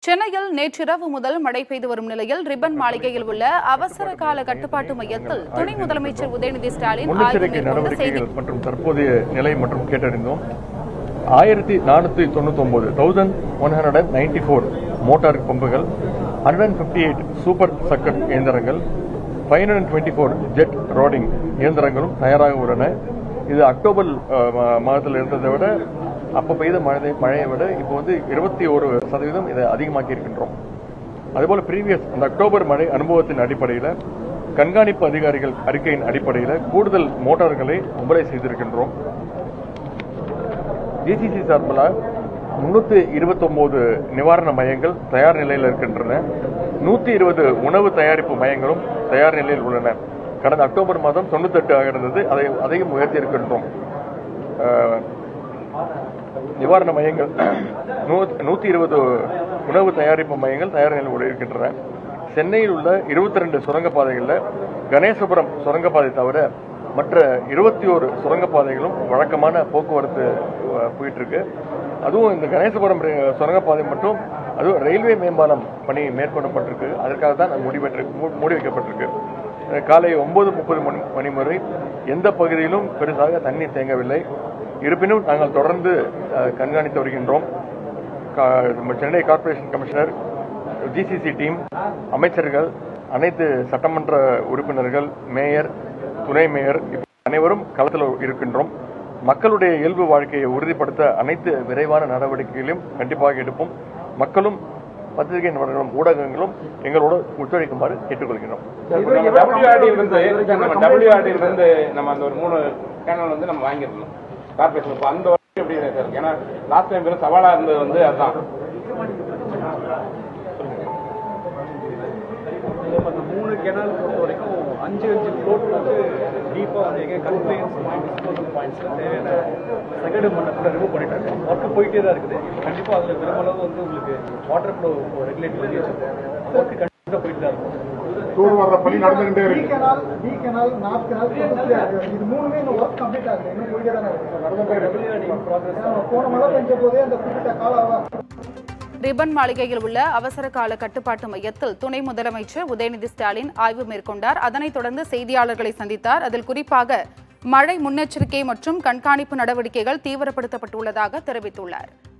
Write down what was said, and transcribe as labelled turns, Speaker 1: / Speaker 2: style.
Speaker 1: சென்னையில் நேற்றிரவு முதல் மழை பெய்து வரும் நிலையில் ரிப்பன் மாளிகையில் உள்ள அவசர கால கட்டுப்பாட்டு மையத்தில் துணை முதலமைச்சர் உதயநிதி ஸ்டாலின் ஆய்வு
Speaker 2: முன்னெச்சரிக்கை
Speaker 1: மேற்கொண்டு செய்தி
Speaker 2: நடவடிக்கைகள் மற்றும் தற்போதைய நிலை மற்றும் கேட்டறிந்தோம் ஆயிரத்தி நானூற்றி தொண்ணூத்தொன்பது thousand one hundred and ninety four motor பம்புகள் hundred and fifty eight super sucker இயந்திரங்கள் five hundred twenty four jet rodding இயந்திரங்களும் தயாராக உள்ளன இது அக்டோபர் அஹ், மா- மாதத்தில் இருந்ததை விட அப்போ பெய்த மழை மழையை விட இப்போ வந்து இருபத்தி ஒரு சதவீதம் இதை அதிகமாக்கி இருக்கின்றோம் அதுபோல ப்ரீவியஸ் அந்த அக்டோபர் மழை அனுபவத்தின் அடிப்படையில் கண்காணிப்பு அதிகாரிகள் அறிக்கையின் அடிப்படையில் கூடுதல் மோட்டார்களை மும்பரை செய்திருக்கின்றோம் டிசிசி சார்பில் முன்னூத்தி இருபத்தொன்பது நிவாரண மையங்கள் தயார் நிலையில் இருக்கின்றன நூத்தி இருபது உணவு தயாரிப்பு மையங்களும் தயார் நிலையில் உள்ளன கடந்த அக்டோபர் மாதம் தொண்ணூத்தெட்டு ஆக இருந்தது அதை அதையும் உயர்த்தி இருக்கின்றோம் அஹ், நிவாரண மையங்கள் நூத்தி இருபது உணவு தயாரிப்பு மையங்கள் தயார் நிலையில் இருக்கின்றன சென்னையில் உள்ள இருபத்தி ரெண்டு சுரங்கப்பாதைகளில் கணேசபுரம் சுரங்கப்பாதை தவிர மற்ற இருபத்தி ஒரு சுரங்கப்பாதைகளும் வழக்கமான போக்குவரத்து அஹ், போயிட்டு இருக்கு அதுவும் இந்த கணேசபுரம் ரே- சுரங்கப்பாதை மட்டும் அதுவும் ரயில்வே மேம்பாலம் பணி மேற்கொள்ளப்பட்டிருக்கு அதற்காக தான் அது முடிவெற்று மூ- மூடி வைக்கப்பட்டிருக்கு அஹ், காலை ஒன்பது முப்பது மணி மணி வரை எந்த பகுதியிலும் பெருசாக தண்ணீர் தேங்கவில்லை இருப்பினும் நாங்கள் தொடர்ந்து அஹ், கண்காணித்து வருகின்றோம் கா- நம்ம Chennai corporation commissioner GCC team அமைச்சர்கள் அனைத்து சட்டமன்ற உறுப்பினர்கள் மேயர் துணை மேயர் இப்ப அனைவரும் களத்தில் இருக்கின்றோம் மக்களுடைய இயல்பு வாழ்க்கையை உறுதிப்படுத்த அனைத்து விரைவான நடவடிக்கைகளையும் கண்டிப்பாக எடுப்போம் மக்களும் பத்திரிகை நிறுவனங்களும் ஊடகங்களும் எங்களோட ஒத்துழைக்குமாறு கேட்டுக்கொள்கிறோம்
Speaker 3: WRD இருந்து நம்ம WRD இருந்து நம்ம அந்த ஒரு மூணு கேனல் வந்து நம்ம வாங்கியிருந்தோம் கார்பரேஷன் இப்போ அந்த வருஷம் எப்படி இருக்கு சார் ஏன்னா லாஸ்ட் டைம் வெறும் சவாலா இருந்தது வந்து அதுதான்
Speaker 4: இப்போ அந்த மூணு கெனால் பொறுத்த வரைக்கும் அஞ்சு அஞ்சு ஃப்ளோட் வந்து டீப்பாக வந்து எங்கே கன்ஃபைன்ஸ் டிஸ்போசல் பாயிண்ட்ஸில் தேவையான சகடு மண்ணை கூட ரிமூவ் பண்ணிட்டாங்க ஒர்க்கு போயிட்டே தான் இருக்குது கண்டிப்பாக அதில் பெருமளவு வந்து உங்களுக்கு வாட்டர் ஃப்ளோ ரெகுலேட் பண்ணி வச்சிருக்கோம் ஒர்க்கு கண்டிப்பாக போயிட்டு தான் இருக்கும்
Speaker 5: தூர் வர்ற பணி நடந்துகிட்டே
Speaker 6: பி
Speaker 5: இருக்கு
Speaker 6: canal B canal north canal கொடுத்துட்டே இருக்கு. இது மூணுமே இன்னும் ஒர்க் கம்ப்ளீட் ஆகுது இன்னும் போயிட்டே தானே இருக்கு நடந்துட்டே இருக்கு ஏன்னா போன மழை பெஞ்ச போதே அந்த குறிப்பிட்ட கால அவகாசம்
Speaker 1: ரிப்பன் மாளிகையில் உள்ள அவசர கால கட்டுப்பாட்டு மையத்தில் துணை முதலமைச்சர் உதயநிதி ஸ்டாலின் ஆய்வு மேற்கொண்டார் அதனைத் தொடர்ந்து செய்தியாளர்களை சந்தித்தார் அதில் குறிப்பாக மழை முன்னெச்சரிக்கை மற்றும் கண்காணிப்பு நடவடிக்கைகள் தீவிரப்படுத்தப்பட்டுள்ளதாக தெரிவித்துள்ளார்